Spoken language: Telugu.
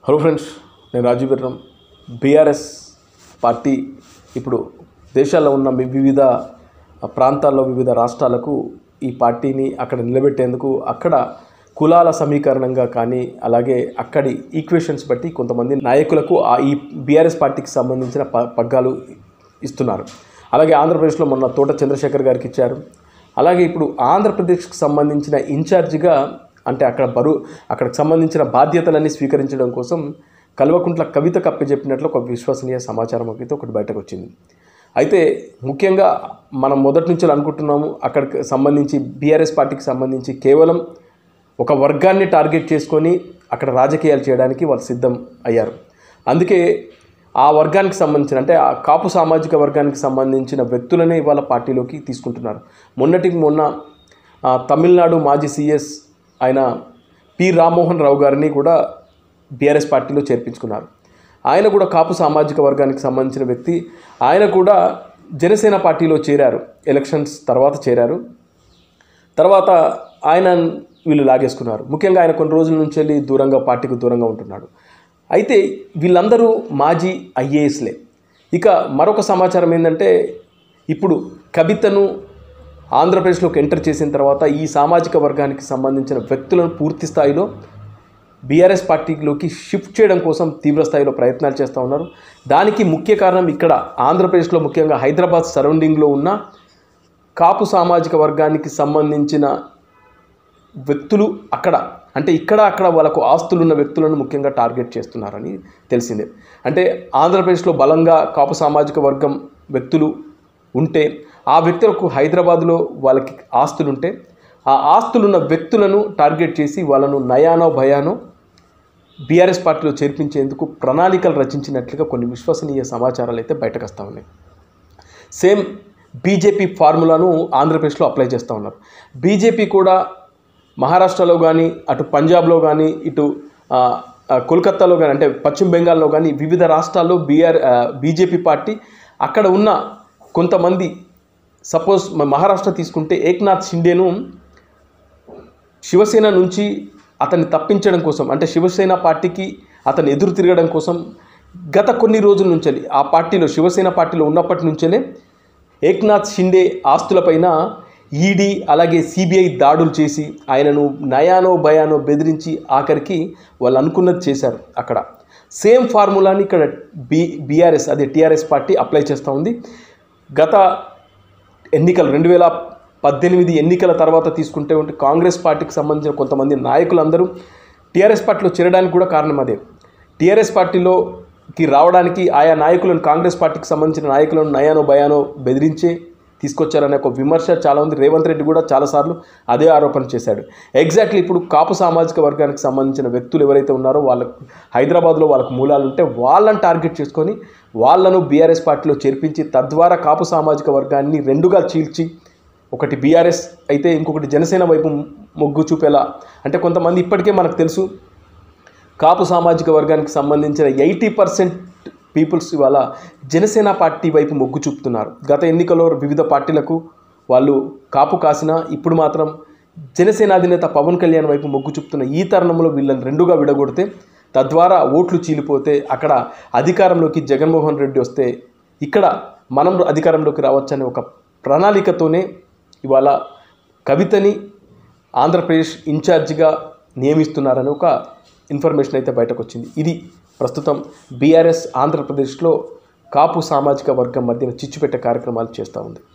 హలో ఫ్రెండ్స్ నేను రాజీవ్ బిర్రం బీఆర్ఎస్ పార్టీ ఇప్పుడు దేశాల్లో ఉన్న మి- వివిధ ప్రాంతాల్లో వివిధ రాష్ట్రాలకు ఈ పార్టీని అక్కడ నిలబెట్టేందుకు అక్కడ కులాల సమీకరణంగా కానీ అలాగే అక్కడి ఈక్వేషన్స్ బట్టి కొంతమంది నాయకులకు ఆ ఈ బీఆర్ఎస్ పార్టీకి సంబంధించిన ప పగ్గాలు ఇస్తున్నారు అలాగే ఆంధ్రప్రదేశ్లో మొన్న తోట చంద్రశేఖర్ గారికి ఇచ్చారు అలాగే ఇప్పుడు ఆంధ్రప్రదేశ్కి సంబంధించిన ఇన్ఛార్జిగా అంటే అక్కడ బరువు అక్కడికి సంబంధించిన బాధ్యతలన్నీ స్వీకరించడం కోసం కల్వకుంట్ల కవిత కప్పచెప్పినట్లు ఒక విశ్వసనీయ సమాచారం అయితే ఒకటి బయటకు వచ్చింది అయితే ముఖ్యంగా మనం మొదటి నుంచి అనుకుంటున్నాము అక్కడికి సంబంధించి బీఆర్ఎస్ పార్టీకి సంబంధించి కేవలం ఒక వర్గాన్ని టార్గెట్ చేసుకొని అక్కడ రాజకీయాలు చేయడానికి వాళ్ళు సిద్ధం అయ్యారు అందుకే ఆ వర్గానికి సంబంధించిన అంటే ఆ కాపు సామాజిక వర్గానికి సంబంధించిన వ్యక్తులనే ఇవాళ పార్టీలోకి తీసుకుంటున్నారు మొన్నటికి మొన్న ఆ, తమిళనాడు మాజీ సీఎస్ ఆయన పి రామ్మోహన్ రావు గారిని కూడా బీఆర్ఎస్ పార్టీలో చేర్పించుకున్నారు ఆయన కూడా కాపు సామాజిక వర్గానికి సంబంధించిన వ్యక్తి ఆయన కూడా జనసేన పార్టీలో చేరారు ఎలక్షన్స్ తర్వాత చేరారు తర్వాత ఆయన వీళ్ళు లాగేసుకున్నారు ముఖ్యంగా ఆయన కొన్ని రోజుల నుంచి వెళ్ళి దూరంగా పార్టీకి దూరంగా ఉంటున్నాడు అయితే వీళ్ళందరూ మాజీ ఐఏఎస్లే ఇక మరొక సమాచారం ఏంటంటే ఇప్పుడు కవితను ఆంధ్రప్రదేశ్లోకి ఎంటర్ చేసిన తర్వాత ఈ సామాజిక వర్గానికి సంబంధించిన వ్యక్తులను పూర్తి స్థాయిలో బీఆర్ఎస్ పార్టీలోకి షిఫ్ట్ చేయడం కోసం తీవ్ర స్థాయిలో ప్రయత్నాలు చేస్తూ ఉన్నారు దానికి ముఖ్య కారణం ఇక్కడ ఆంధ్రప్రదేశ్లో ముఖ్యంగా హైదరాబాద్ సరౌండింగ్లో ఉన్న కాపు సామాజిక వర్గానికి సంబంధించిన వ్యక్తులు అక్కడ అంటే ఇక్కడ అక్కడ వాళ్ళకు ఆస్తులు ఉన్న వ్యక్తులను ముఖ్యంగా టార్గెట్ చేస్తున్నారని తెలిసిందే అంటే ఆంధ్రప్రదేశ్లో బలంగా కాపు సామాజిక వర్గం వ్యక్తులు ఉంటే ఆ వ్యక్తులకు హైదరాబాద్లో వాళ్ళకి ఆస్తులు ఉంటే ఆ ఆస్తులున్న వ్యక్తులను టార్గెట్ చేసి వాళ్ళను నయానో భయానో బీఆర్ఎస్ పార్టీలో చేర్పించేందుకు ప్రణాళికలు రచించినట్లుగా కొన్ని విశ్వసనీయ సమాచారాలు అయితే బయటకు వస్తూ ఉన్నాయి సేమ్ బీజేపీ ఫార్ములాను ఆంధ్రప్రదేశ్లో అప్లై చేస్తూ ఉన్నారు బీజేపీ కూడా మహారాష్ట్రలో కానీ అటు పంజాబ్లో కానీ ఇటు ఆ, ఆ, కోల్కత్తాలో కానీ అంటే పశ్చిమ బెంగాల్లో కానీ వివిధ రాష్ట్రాల్లో బీఆర్ బీజేపీ పార్టీ అక్కడ ఉన్న కొంతమంది సపోజ్ మహారాష్ట్ర తీసుకుంటే ఏక్నాథ్ షిండేను శివసేన నుంచి అతన్ని తప్పించడం కోసం అంటే శివసేన పార్టీకి అతను ఎదురు తిరగడం కోసం గత కొన్ని రోజుల నుంచి ఆ పార్టీలో శివసేన పార్టీలో ఉన్నప్పటి నుంచేనే ఏక్నాథ్ షిండే ఆస్తులపైన ఈడీ అలాగే సిబిఐ దాడులు చేసి ఆయనను నయానో భయానో బెదిరించి ఆఖరికి వాళ్ళు అనుకున్నది చేశారు అక్కడ సేమ్ ఫార్ములాని ఇక్కడ బి బీఆర్ఎస్ అదే టీఆర్ఎస్ పార్టీ అప్లై చేస్తూ ఉంది గత ఎన్నికలు రెండు వేల పద్దెనిమిది ఎన్నికల తర్వాత తీసుకుంటే ఉంటే కాంగ్రెస్ పార్టీకి సంబంధించిన కొంతమంది నాయకులందరూ టీఆర్ఎస్ పార్టీలో చేరడానికి కూడా కారణం అదే టీఆర్ఎస్ పార్టీలోకి రావడానికి ఆయా నాయకులను కాంగ్రెస్ పార్టీకి సంబంధించిన నాయకులను నయానో భయానో బెదిరించే తీసుకొచ్చారనే ఒక విమర్శ చాలామంది రేవంత్ రెడ్డి కూడా చాలాసార్లు అదే ఆరోపణ చేశాడు ఎగ్జాక్ట్లీ ఇప్పుడు కాపు సామాజిక వర్గానికి సంబంధించిన వ్యక్తులు ఎవరైతే ఉన్నారో వాళ్ళకు హైదరాబాద్లో వాళ్ళకు మూలాలు ఉంటే వాళ్ళని టార్గెట్ చేసుకొని వాళ్ళను బీఆర్ఎస్ పార్టీలో చేర్పించి తద్వారా కాపు సామాజిక వర్గాన్ని రెండుగా చీల్చి ఒకటి బీఆర్ఎస్ అయితే ఇంకొకటి జనసేన వైపు మొగ్గు చూపేలా అంటే కొంతమంది ఇప్పటికే మనకు తెలుసు కాపు సామాజిక వర్గానికి సంబంధించిన ఎయిటీ పర్సెంట్ పీపుల్స్ ఇవాళ జనసేన పార్టీ వైపు మొగ్గు చూపుతున్నారు గత ఎన్నికల్లో వివిధ పార్టీలకు వాళ్ళు కాపు కాసినా ఇప్పుడు మాత్రం జనసేన అధినేత పవన్ కళ్యాణ్ వైపు మొగ్గు చూపుతున్న ఈ తరుణంలో వీళ్ళని రెండుగా విడగొడితే తద్వారా ఓట్లు చీలిపోతే అక్కడ అధికారంలోకి జగన్మోహన్ రెడ్డి వస్తే ఇక్కడ మనం అధికారంలోకి రావచ్చనే ఒక ప్రణాళికతోనే ఇవాళ కవితని ఆంధ్రప్రదేశ్ ఇన్ఛార్జిగా నియమిస్తున్నారని ఒక ఇన్ఫర్మేషన్ అయితే బయటకు వచ్చింది ఇది ప్రస్తుతం బీఆర్ఎస్ ఆంధ్రప్రదేశ్లో కాపు సామాజిక వర్గం మధ్యన చిచ్చుపెట్టే కార్యక్రమాలు చేస్తూ ఉంది